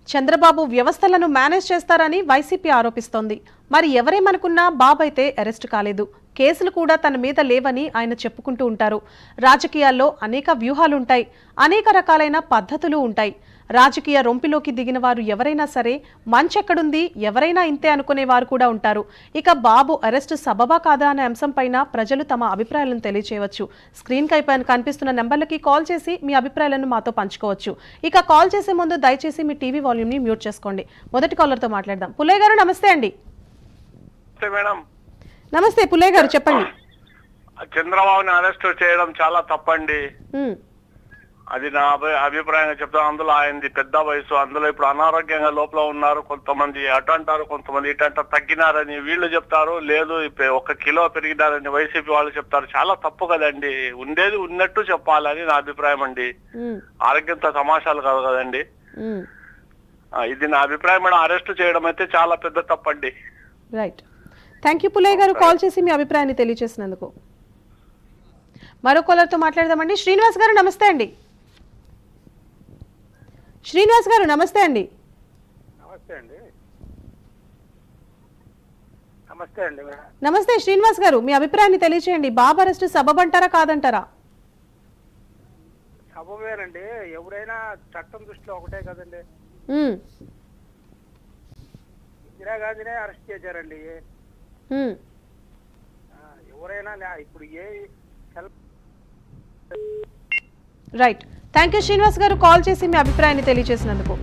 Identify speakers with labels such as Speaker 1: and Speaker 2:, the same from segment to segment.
Speaker 1: చంద్రబాబు వ్యవస్థలను మేనేజ్ చేస్తారని వైసీపీ ఆరోపిస్తోంది మరి ఎవరేమనుకున్నా బాబు అయితే అరెస్ట్ కాలేదు కేసులు కూడా తన మీద లేవని ఆయన చెప్పుకుంటూ ఉంటారు రాజకీయాల్లో అనేక వ్యూహాలుంటాయి అనేక రకాలైన పద్ధతులు ఉంటాయి రాజకీయ రొంపిలోకి దిగిన వారు ఎవరైనా సరే మంచెక్కడుంది ఎవరైనా ఇంతే అనుకునే వారు కూడా ఉంటారు ఇక బాబు అరెస్టు సబబా కాదా అనే అంశంపైన ప్రజలు తమ అభిప్రాయాలను తెలియచేయవచ్చు స్క్రీన్ కై పైన కనిపిస్తున్న నెంబర్లకి కాల్ చేసి మీ అభిప్రాయాలను మాతో పంచుకోవచ్చు ఇక కాల్ చేసే ముందు దయచేసి మీ టీవీ వాల్యూమ్ని మ్యూట్ చేసుకోండి మొదటి కాలర్తో మాట్లాడదాం పుల్లయ్య గారు నమస్తే అండి
Speaker 2: నమస్తే మేడం
Speaker 1: నమస్తే పుల్లయ్య గారు చెప్పండి
Speaker 2: చంద్రబాబుని అరెస్ట్ చేయడం చాలా తప్పండి
Speaker 1: ఉమ్,
Speaker 2: అది నా అభి- అభిప్రాయంగా చెప్తాను అందులో ఆయనది పెద్ద వయసు అందులో ఇప్పుడు అనారోగ్యంగా లోపల ఉన్నారు కొంతమంది అటు అంటారు కొంతమంది ఇటు అంటారు తగ్గినారని వీళ్ళు చెప్తారు లేదు ఇప్ప- ఒక కిలో పెరిగినారని వైసీపీ వాళ్ళు చెప్తారు చాలా తప్పు కదండి ఉండేది ఉన్నట్టు చెప్పాలని నా అభిప్రాయం అండి
Speaker 1: ఉమ్,
Speaker 2: ఆరోగ్యంతో తమాషాలు కాదు కదండి
Speaker 1: ఉమ్,
Speaker 2: ఆ, ఇది నా అభిప్రాయం మేడం అరెస్ట్ చేయడం అయితే చాలా పెద్ద తప్పండి
Speaker 1: రైట్ థ్యాంక్ యూ పుల్లయ్య గారు కాల్ చేసి మీ అభిప్రాయాన్ని తెలియజేసినందుకు మరో కాలర్తో మాట్లాడదామండి శ్రీనివాస్ గారు నమస్తే అండి శ్రీనివాస్ గారు నమస్తే అండి
Speaker 3: నమస్తే అండి నమస్తే అండి
Speaker 1: నమస్తే శ్రీనివాస్ గారు మీ అభిప్రాయాన్ని తెలియచేయండి బాబు అరెస్ట్ సబబంటారా కాదంటారా
Speaker 3: సబమేనండి ఎవరైనా చట్టం దృష్టిలో ఒకటే కదండి
Speaker 1: ఉమ్,
Speaker 3: ఇందిరాగాంధీనే అరెస్ట్ చేశారండి
Speaker 1: ఉమ్,
Speaker 3: ఆ, ఎవరైనా న్యా- ఇప్పుడు ఏ cell
Speaker 1: right thank you Srinivas garu call చేసి మీ అభిప్రాయాన్ని తెలియజేసినందుకు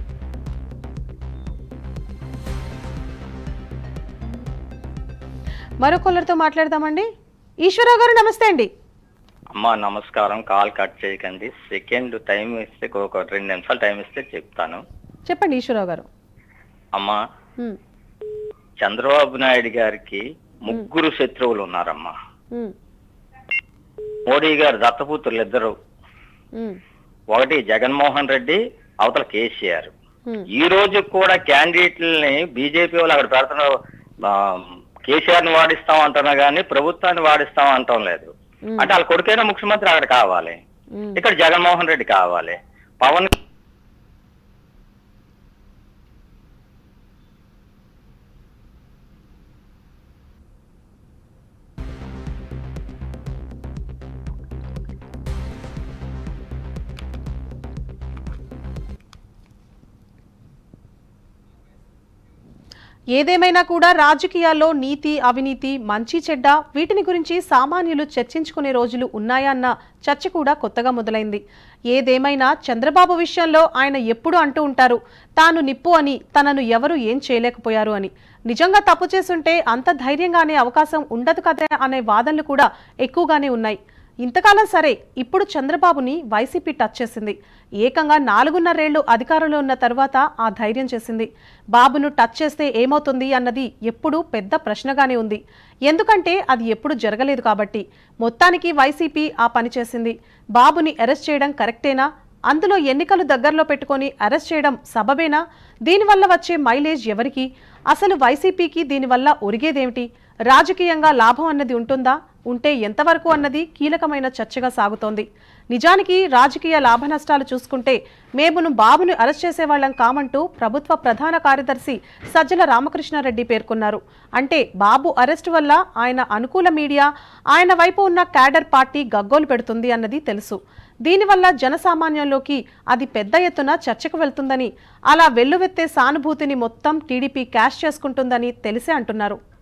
Speaker 1: మరో కాలర్తో మాట్లాడదామండి ఈశ్వరరావు గారు నమస్తే అండి
Speaker 4: అమ్మా నమస్కారం కాల్ కట్ చేయకండి సెకండ్ టైం ఇస్తే ఒక రెండు నిమిషాలు టైం ఇస్తే చెప్తాను
Speaker 1: చెప్పండి ఈశ్వరరావు గారు
Speaker 4: అమ్మా
Speaker 1: ఉమ్,
Speaker 4: చంద్రబాబు నాయుడు గారికి ముగ్గురు శత్రువులు ఉన్నారమ్మా
Speaker 1: ఉమ్,
Speaker 4: మోడీ గారు దత్తపుత్రులు ఇద్దరు
Speaker 1: ఉమ్,
Speaker 4: ఒకటి జగన్మోహన్ రెడ్డి అవతల కేసీఆర్
Speaker 1: ఉమ్,
Speaker 4: ఈ రోజు కూడా క్యాండిడేట్లని బీజేపీ వాళ్ళు అక్కడ పెడుతున్నారు కేసీఆర్ ని వాడిస్తాం అంటున్నా కానీ ప్రభుత్వాన్ని వాడిస్తాం అంటాం లేదు
Speaker 1: ఉమ్,
Speaker 4: అంటే వాళ్ళ కొడుకైనా ముఖ్యమంత్రి అక్కడ కావాలి
Speaker 1: ఉమ్.
Speaker 4: ఇక్కడ జగన్మోహన్ రెడ్డి కావాలి పవన్
Speaker 1: ఏదేమైనా కూడా రాజకీయాల్లో నీతి అవినీతి మంచి చెడ్డ వీటిని గురించి సామాన్యులు చర్చించుకునే రోజులు ఉన్నాయా అన్న చర్చ కూడా కొత్తగా మొదలైంది ఏదేమైనా చంద్రబాబు విషయంలో ఆయన ఎప్పుడు అంటూ ఉంటారు తాను నిప్పు అని తనను ఎవరు ఏం చేయలేకపోయారు అని నిజంగా తప్పు చేసుంటే అంత ధైర్యంగా అనే అవకాశం ఉండదు కదా అనే వాదనలు కూడా ఎక్కువగానే ఉన్నాయి ఇంతకాలం సరే ఇప్పుడు చంద్రబాబుని వైసీపీ టచ్ చేసింది ఏకంగా నాలుగున్నరేళ్లు అధికారంలో ఉన్న తర్వాత ఆ ధైర్యం చేసింది బాబును టచ్ చేస్తే ఏమవుతుంది అన్నది ఎప్పుడూ పెద్ద ప్రశ్నగానే ఉంది ఎందుకంటే అది ఎప్పుడు జరగలేదు కాబట్టి మొత్తానికి వైసీపీ ఆ పని చేసింది బాబుని అరెస్ట్ చేయడం కరెక్టేనా అందులో ఎన్నికలు దగ్గరలో పెట్టుకొని అరెస్ట్ చేయడం సబబేనా దీనివల్ల వచ్చే మైలేజ్ ఎవరికి అసలు వైసీపీకి దీనివల్ల ఒరిగేదేమిటి రాజకీయంగా లాభం అన్నది ఉంటుందా ఉంటే ఎంతవరకు అన్నది కీలకమైన చర్చగా సాగుతోంది నిజానికి రాజకీయ లాభ నష్టాలు చూసుకుంటే మేమును బాబును అరెస్ట్ చేసేవాళ్లం కామంటూ ప్రభుత్వ ప్రధాన కార్యదర్శి సజ్జల రామకృష్ణారెడ్డి పేర్కొన్నారు అంటే బాబు అరెస్టు వల్ల ఆయన అనుకూల మీడియా ఆయన వైపు ఉన్న క్యాడర్ పార్టీ గగ్గోలు పెడుతుంది అన్నది తెలుసు దీనివల్ల జనసామాన్యంలోకి అది పెద్ద ఎత్తున చర్చకు వెళ్తుందని అలా వెల్లువెత్తే సానుభూతిని మొత్తం టీడీపీ క్యాష్ చేసుకుంటుందని తెలిసే అంటున్నారు